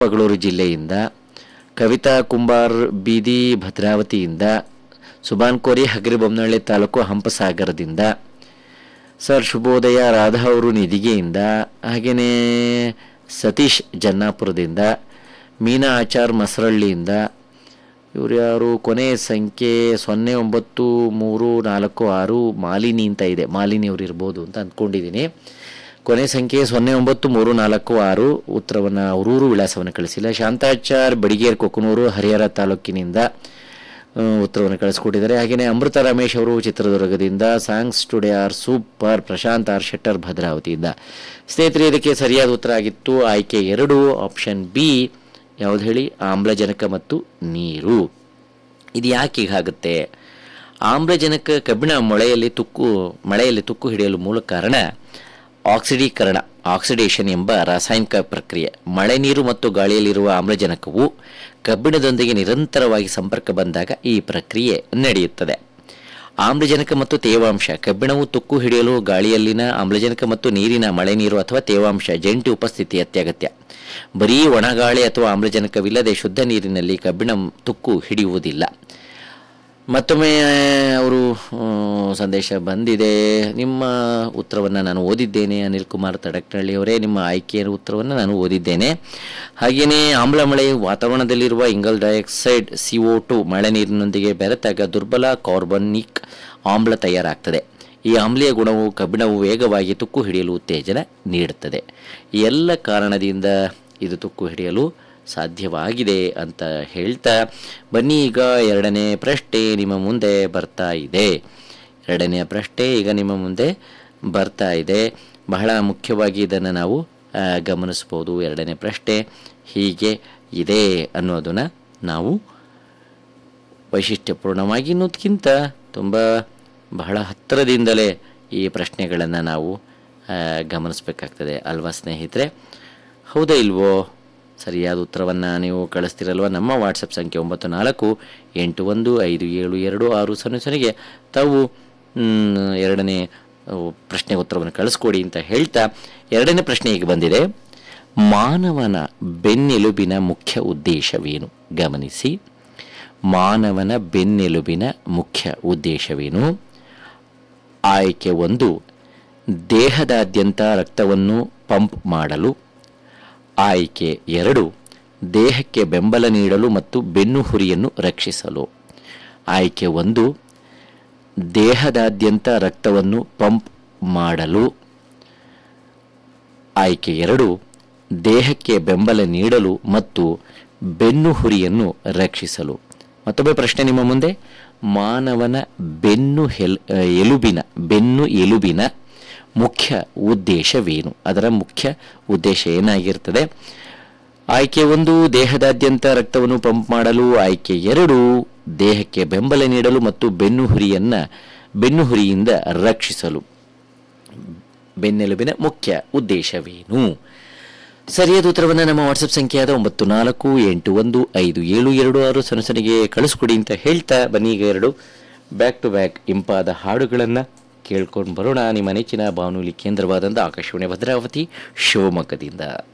ಚಿಕ್ಕಮಗಳೂರು ಜಿಲ್ಲೆಯಿಂದ ಕವಿತಾ ಕುಂಬಾರ್ ಬೀದಿ ಭದ್ರಾವತಿಯಿಂದ ಸುಬಾನ್ ಕೋರಿ ಹಗರಿಬೊಮ್ಮನಹಳ್ಳಿ ತಾಲೂಕು ಹಂಪಸಾಗರದಿಂದ ಸರ್ ಶುಭೋದಯ ರಾಧಾ ಅವರು ನಿಧಿಗೆಯಿಂದ ಹಾಗೆಯೇ ಸತೀಶ್ ಜನ್ನಾಪುರದಿಂದ ಮೀನಾ ಆಚಾರ್ ಮಸರಳ್ಳಿಯಿಂದ ಇವರು ಯಾರು ಕೊನೆ ಸಂಖ್ಯೆ ಸೊನ್ನೆ ಒಂಬತ್ತು ಮೂರು ನಾಲ್ಕು ಆರು ಮಾಲಿನಿ ಅಂತ ಇದೆ ಮಾಲಿನಿ ಅವರು ಇರ್ಬೋದು ಅಂತ ಅಂದ್ಕೊಂಡಿದ್ದೀನಿ ಕೊನೆ ಸಂಖ್ಯೆ ಸೊನ್ನೆ ಒಂಬತ್ತು ಮೂರು ನಾಲ್ಕು ಆರು ಉತ್ತರವನ್ನು ಅವರೂರು ವಿಳಾಸವನ್ನು ಕಳಿಸಿಲ್ಲ ಶಾಂತಾಚಾರ್ ಬಡಿಗೇರ್ ಕೊಕ್ಕನೂರು ಹರಿಹರ ತಾಲೂಕಿನಿಂದ ಆ, ಉತ್ತರವನ್ನು ಕಳಿಸ್ಕೊಟ್ಟಿದ್ದಾರೆ ಹಾಗೆಯೇ ಅಮೃತ ರಮೇಶ್ ಅವರು ಚಿತ್ರದುರ್ಗದಿಂದ songs today are super Prashanth R Shettar ಭದ್ರಾವತಿಯಿಂದ ಸ್ನೇಹಿತರೆ ಇದಕ್ಕೆ ಸರಿಯಾದ ಉತ್ತರ ಆಗಿತ್ತು ಆಯ್ಕೆ ಎರಡು ಆಪ್ಷನ್ ಬಿ ಯಾವ್ದು ಹೇಳಿ ಆಮ್ಲಜನಕ ಮತ್ತು ನೀರು ಇದು ಯಾಕೆ ಹೀಗಾಗುತ್ತೆ ಆಮ್ಲಜನಕ ಕಬ್ಬಿಣ ಮೊಳೆಯಲ್ಲಿ ತುಕ್ಕು ಮಳೆಯಲ್ಲಿ ತುಕ್ಕು ಹಿಡಿಯಲು ಮೂಲ ಕಾರಣ ಆಕ್ಸಿಡೀಕರಣ ಆಕ್ಸಿಡೇಷನ್ ಎಂಬ ರಾಸಾಯನಿಕ ಪ್ರಕ್ರಿಯೆ ಮಳೆ ನೀರು ಮತ್ತು ಗಾಳಿಯಲ್ಲಿರುವ ಆಮ್ಲಜನಕವು ಕಬ್ಬಿಣದೊಂದಿಗೆ ನಿರಂತರವಾಗಿ ಸಂಪರ್ಕ ಬಂದಾಗ ಈ ಪ್ರಕ್ರಿಯೆ ನಡೆಯುತ್ತದೆ ಆಮ್ಲಜನಕ ಮತ್ತು ತೇವಾಂಶ ಕಬ್ಬಿಣವು ತುಕ್ಕು ಹಿಡಿಯಲು ಗಾಳಿಯಲ್ಲಿನ ಆಮ್ಲಜನಕ ಮತ್ತು ನೀರಿನ ಮಳೆ ನೀರು ಅಥವಾ ತೇವಾಂಶ ಜಂಟಿ ಉಪಸ್ಥಿತಿ ಅತ್ಯಗತ್ಯ ಬರೀ ಒಣಗಾಳಿ ಅಥವಾ ಆಮ್ಲಜನಕವಿಲ್ಲದೆ ಶುದ್ಧ ನೀರಿನಲ್ಲಿ ಕಬ್ಬಿಣ ತುಕ್ಕು ಹಿಡಿಯುವುದಿಲ್ಲ ಮತ್ತೊಮ್ಮೆ ಅವರು ಆ, ಸಂದೇಶ ಬಂದಿದೆ ನಿಮ್ಮ ಉತ್ತರವನ್ನು ನಾನು ಓದಿದ್ದೇನೆ ಅನಿಲ್ ಕುಮಾರ್ ತಡಕ್ನಳ್ಳಿ ಅವರೇ ನಿಮ್ಮ ಆಯ್ಕೆಯ ಉತ್ತರವನ್ನು ನಾನು ಓದಿದ್ದೇನೆ ಹಾಗೆಯೇ ಆಮ್ಲ ಮಳೆ ವಾತಾವರಣದಲ್ಲಿರುವ ಇಂಗಲ್ ಡೈಆಕ್ಸೈಡ್ ಸಿ ಒ ಟು ಮಳೆ ನೀರಿನೊಂದಿಗೆ ಬೆರೆತಾಗ ದುರ್ಬಲ ಕಾರ್ಬನಿಕ್ ಆಮ್ಲ ತಯಾರಾಗ್ತದೆ ಈ ಆಮ್ಲೀಯ ಗುಣವು ಕಬ್ಬಿಣವು ವೇಗವಾಗಿ ತುಕ್ಕು ಹಿಡಿಯಲು ಉತ್ತೇಜನ ನೀಡುತ್ತದೆ ಈ ಎಲ್ಲ ಕಾರಣದಿಂದ ಇದು ತುಕ್ಕು ಹಿಡಿಯಲು ಸಾಧ್ಯವಾಗಿದೆ ಅಂತ ಹೇಳ್ತಾ ಬನ್ನಿ ಈಗ ಎರಡನೇ ಪ್ರಶ್ನೆ ನಿಮ್ಮ ಮುಂದೆ ಬರ್ತಾ ಇದೆ ಎರಡನೆಯ ಪ್ರಶ್ನೆ ಈಗ ನಿಮ್ಮ ಮುಂದೆ ಬರ್ತಾ ಇದೆ ಬಹಳ ಮುಖ್ಯವಾಗಿ ಇದನ್ನು ನಾವು ಆ, ಗಮನಿಸ್ಬೋದು ಎರಡನೇ ಪ್ರಶ್ನೆ ಹೀಗೆ ಇದೆ ಅನ್ನೋದನ್ನು ನಾವು ವೈಶಿಷ್ಟ್ಯಪೂರ್ಣವಾಗಿ ಅನ್ನೋದಕ್ಕಿಂತ ತುಂಬ ಬಹಳ ಹತ್ತಿರದಿಂದಲೇ ಈ ಪ್ರಶ್ನೆಗಳನ್ನು ನಾವು ಆ, ಗಮನಿಸಬೇಕಾಗ್ತದೆ ಅಲ್ವಾ ಸ್ನೇಹಿತರೆ ಹೌದಾ ಇಲ್ವೋ ಸರಿಯಾದ ಉತ್ತರವನ್ನು ನೀವು ಕಳಿಸ್ತಿರಲ್ವ ನಮ್ಮ ವಾಟ್ಸಪ್ ಸಂಖ್ಯೆ ಒಂಬತ್ತು ನಾಲ್ಕು ಎಂಟು ಒಂದು ಐದು ಏಳು ಎರಡು ಆರು ಸೊನ್ನೆ ಸೊನ್ನೆಗೆ ತಾವು ಮ್, ಎರಡನೇ ಅವು, ಪ್ರಶ್ನೆಗೆ ಉತ್ತರವನ್ನು ಕಳಿಸ್ಕೊಡಿ ಅಂತ ಹೇಳ್ತಾ ಎರಡನೇ ಪ್ರಶ್ನೆ ಈಗ ಬಂದಿದೆ ಮಾನವನ ಬೆನ್ನೆಲುಬಿನ ಮುಖ್ಯ ಉದ್ದೇಶವೇನು ಗಮನಿಸಿ ಮಾನವನ ಬೆನ್ನೆಲುಬಿನ ಮುಖ್ಯ ಉದ್ದೇಶವೇನು ಆಯ್ಕೆ ಒಂದು ದೇಹದಾದ್ಯಂತ ರಕ್ತವನ್ನು ಪಂಪ್ ಮಾಡಲು ಆಯ್ಕೆ ಎರಡು ದೇಹಕ್ಕೆ ಬೆಂಬಲ ನೀಡಲು ಮತ್ತು ಬೆನ್ನು ಹುರಿಯನ್ನು ರಕ್ಷಿಸಲು ಆಯ್ಕೆ ಒಂದು ದೇಹದಾದ್ಯಂತ ರಕ್ತವನ್ನು ಪಂಪ್ ಮಾಡಲು ಆಯ್ಕೆ ಎರಡು ದೇಹಕ್ಕೆ ಬೆಂಬಲ ನೀಡಲು ಮತ್ತು ಬೆನ್ನು ಹುರಿಯನ್ನು ರಕ್ಷಿಸಲು ಮತ್ತೊಮ್ಮೆ ಪ್ರಶ್ನೆ ನಿಮ್ಮ ಮುಂದೆ ಮಾನವನ ಬೆನ್ನು ಹೆಲ್ ಎಲುಬಿನ ಬೆನ್ನು ಎಲುಬಿನ ಮುಖ್ಯ ಉದ್ದೇಶವೇನು ಅದರ ಮುಖ್ಯ ಉದ್ದೇಶ ಏನಾಗಿರ್ತದೆ ಆಯ್ಕೆ ಒಂದು ದೇಹದಾದ್ಯಂತ ರಕ್ತವನ್ನು ಪಂಪ್ ಮಾಡಲು ಆಯ್ಕೆ ಎರಡು ದೇಹಕ್ಕೆ ಬೆಂಬಲ ನೀಡಲು ಮತ್ತು ಬೆನ್ನು ಹುರಿಯನ್ನ ಬೆನ್ನು ಹುರಿಯಿಂದ ರಕ್ಷಿಸಲು ಬೆನ್ನೆಲುಬಿನ ಮುಖ್ಯ ಉದ್ದೇಶವೇನು ಸರಿಯಾದ ಉತ್ತರವನ್ನು ನಮ್ಮ ವಾಟ್ಸಪ್ ಸಂಖ್ಯೆಯಾದ ಒಂಬತ್ತು ನಾಲ್ಕು ಎಂಟು ಒಂದು ಐದು ಏಳು ಎರಡು ಆರು ಸೊನ್ನೆ ಸೊನ್ನೆಗೆ ಕಳಿಸ್ಕೊಡಿ ಅಂತ ಹೇಳ್ತಾ ಬನ್ನಿ ಈಗ ಎರಡು ಬ್ಯಾಕ್ ಟು ಬ್ಯಾಕ್ ಇಂಪಾದ ಹಾಡುಗಳನ್ನು ಕೇಳ್ಕೊಂಡು ಬರೋಣ ನಿಮ್ಮ ನೆಚ್ಚಿನ ಬಾನುಲಿ ಕೇಂದ್ರವಾದಂಥ ಆಕಾಶವಾಣಿ ಭದ್ರಾವತಿ ಶಿವಮೊಗ್ಗದಿಂದ